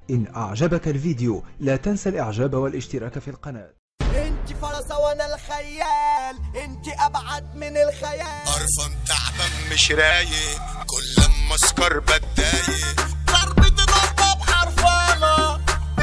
إن أعجبك الفيديو لا تنسى الإعجاب والاشتراك في القناة انت فرصة وانا الخيال انت ابعد من الخيال قرفان تعبان مش رايق كل لما اسكر بتضايق ضربة ضربة بحرفانة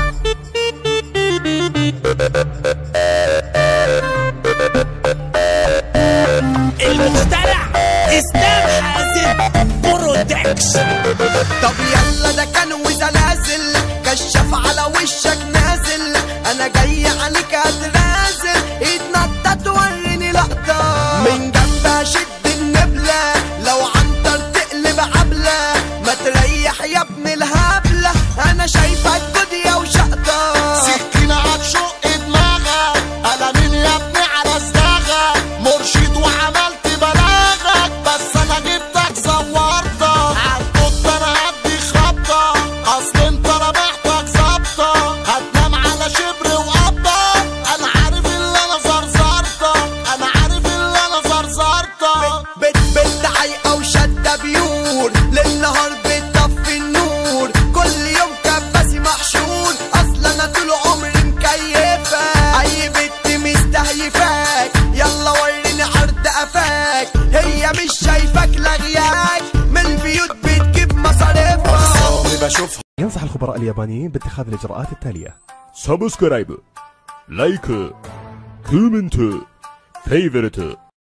المخترع اسلام حازم برودكشن طب يلا ده كان وزلازل كشف على وشك نازل انا جاي عليك اتنازل اتنطط وريني لقطة من جنب اشد النبلة لو عنتر تقلب عبلة ما تريح يا ابن الهبلة انا شايفك جدية وشقطة سكينة هتشق دماغك قلمين يا ابني على صداغك مرشد وعملت بلاغك بس انا جبتك زورتك عالقط انا هدي خبطة اصل انت انا محتاج ظبطة هتنام على شبر وقبضة انا عارف اللي انا زرزرتك انا عارف اللي انا زرزرتك بت بت عايقة وشادة بيور للنهار بتطفي النور كل يوم كباسي محشور اصل انا طول عمري مكيفة اي بنت مستهيفاك يلا وريني عرض قفاك هي مش شايفاك لاغياك من البيوت بتجيب مصاريفها بشوفها ينصح الخبراء اليابانيين باتخاذ الإجراءات التالية سبسكرايب لايك كومنت فيفرت